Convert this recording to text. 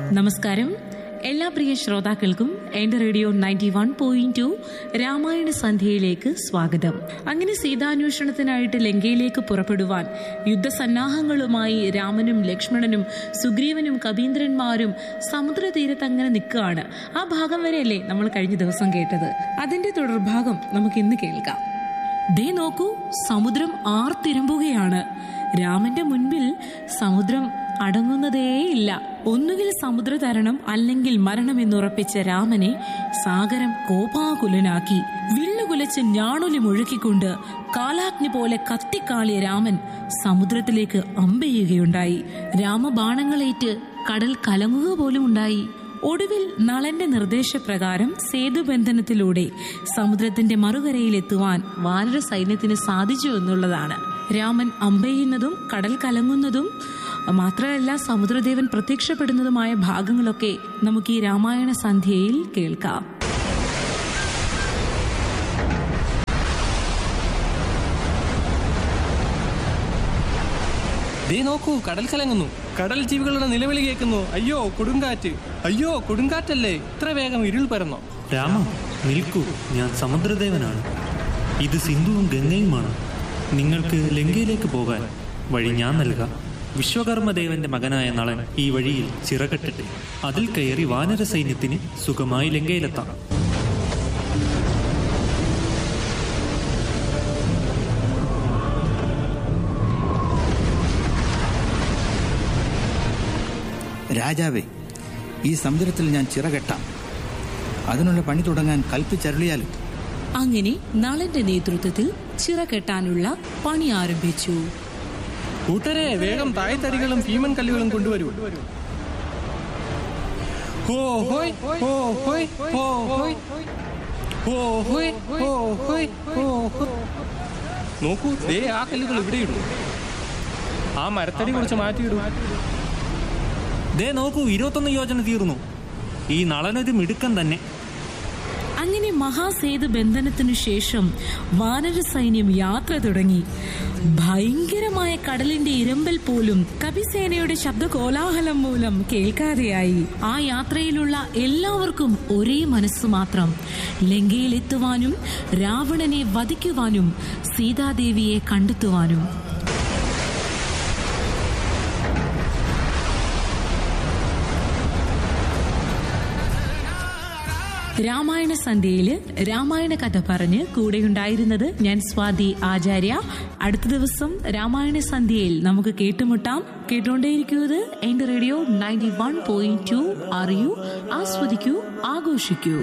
നമസ്കാരം എല്ലാ പ്രിയ ശ്രോതാക്കൾക്കും എന്റെ radio ninety one point two Ramayana സന്ധ്യയിലേക്ക് സ്വാഗതം അങ്ങനെ സീതാന്വേഷണത്തിനായിട്ട് ലങ്കയിലേക്ക് പുറപ്പെടുവാൻ യുദ്ധസന്നാഹങ്ങളുമായി രാമനും ലക്ഷ്മണനും സുഗ്രീവനും കവീന്ദ്രന്മാരും സമുദ്രതീരത്ത് അങ്ങനെ നിൽക്കുകയാണ് ആ ഭാഗം വരെയല്ലേ നമ്മൾ കഴിഞ്ഞ ദിവസം കേട്ടത് അതിന്റെ തുടർഭാഗം നമുക്ക് ഇന്ന് കേൾക്കാം ദേ നോക്കൂ സമുദ്രം ആർത്തിരമ്പുകയാണ് രാമന്റെ മുൻപിൽ സമുദ്രം അടങ്ങുന്നതേയില്ല ഒന്നുകിൽ സമുദ്ര തരണം അല്ലെങ്കിൽ മരണം എന്നുറപ്പിച്ച രാമനെ സാഗരം കോപാകുലനാക്കി വില്ലുകുലച്ച് ഞാണൊലി മുഴക്കിക്കൊണ്ട് കാലാഗ്നി പോലെ കത്തിക്കാളിയ രാമൻ സമുദ്രത്തിലേക്ക് അമ്പെയ്യുകയുണ്ടായി രാമബാണങ്ങളേറ്റ് കടൽ കലങ്ങുക പോലും ഉണ്ടായി ഒടുവിൽ നളന്റെ നിർദ്ദേശപ്രകാരം സേതുബന്ധനത്തിലൂടെ സമുദ്രത്തിന്റെ മറുകരയിലെത്തുവാൻ വാനര സൈന്യത്തിന് സാധിച്ചു എന്നുള്ളതാണ് രാമൻ അമ്പെയ്യുന്നതും കടൽ കലങ്ങുന്നതും മാത്രമല്ല സമുദ്രദേവൻ പ്രത്യക്ഷപ്പെടുന്നതുമായ ഭാഗങ്ങളൊക്കെ നമുക്ക് ഈ രാമായണ സന്ധ്യയിൽ കേൾക്കാം ദേ നോക്കൂ കടൽ കലങ്ങുന്നു കടൽ ജീവികളുടെ നിലവിളി കേൾക്കുന്നു അയ്യോ കൊടുങ്കാറ്റ് അയ്യോ കൊടുങ്കാറ്റല്ലേ ഇത്ര വേഗം ഇരുൾ പരന്നോ രാമ നിൽക്കൂ ഞാൻ സമുദ്രദേവനാണ് ഇത് സിന്ധുവും ഗംഗയുമാണ് നിങ്ങൾക്ക് ലങ്കയിലേക്ക് പോകാൻ വഴി ഞാൻ നൽകാം വിശ്വകർമ്മദേവന്റെ മകനായ നളൻ ഈ വഴിയിൽ ചിറകെട്ടട്ടെ അതിൽ കയറി വാനര സൈന്യത്തിന് സുഖമായി ലങ്കയിലെത്താം രാജാവേ ഈ സമുദ്രത്തിൽ ഞാൻ ചിറകെട്ടാം അതിനുള്ള പണി തുടങ്ങാൻ കൽപ്പിച്ചരുളിയാലും അങ്ങനെ നളന്റെ നേതൃത്വത്തിൽ ചിറകെട്ടാനുള്ള പണി ആരംഭിച്ചു കൂട്ടരെ വേഗം തായ്തടികളും ഭീമൻ കല്ലുകളും കൊണ്ടുവരൂ ഹോ ഹോയ് ഹോ ഹോയ് ഹോ ഹോയ് ഹോ ഹോയ് ഹോ ഹോയ് ഹോ ഹോയ് നോക്കൂ ദേ ആ കല്ലുകൾ ഇവിടെയിടൂ ആ മരത്തടി കുറച്ച് മാറ്റിയിടൂ ദേ നോക്കൂ ഇരുപത്തൊന്ന് യോജന തീർന്നു ഈ നളനൊരു മിടുക്കൻ തന്നെ അങ്ങനെ മഹാസേതു ബന്ധനത്തിനു ശേഷം വാനര സൈന്യം യാത്ര തുടങ്ങി ഭയങ്കരമായ കടലിന്റെ ഇരമ്പൽ പോലും കവിസേനയുടെ ശബ്ദ കോലാഹലം മൂലം കേൾക്കാതെയായി ആ യാത്രയിലുള്ള എല്ലാവർക്കും ഒരേ മനസ്സ് മാത്രം ലങ്കയിലെത്തുവാനും രാവണനെ വധിക്കുവാനും സീതാദേവിയെ കണ്ടെത്തുവാനും രാമായണ സന്ധ്യയില് രാമായണ കഥ പറഞ്ഞ് കൂടെയുണ്ടായിരുന്നത് ഞാൻ സ്വാതി ആചാര്യ അടുത്ത ദിവസം രാമായണ സന്ധ്യയിൽ നമുക്ക് കേട്ടുമുട്ടാം കേട്ടുകൊണ്ടേയിരിക്കുന്നത് എന്റെ radio ninety one point two അറിയൂ ആസ്വദിക്കൂ ആഘോഷിക്കൂ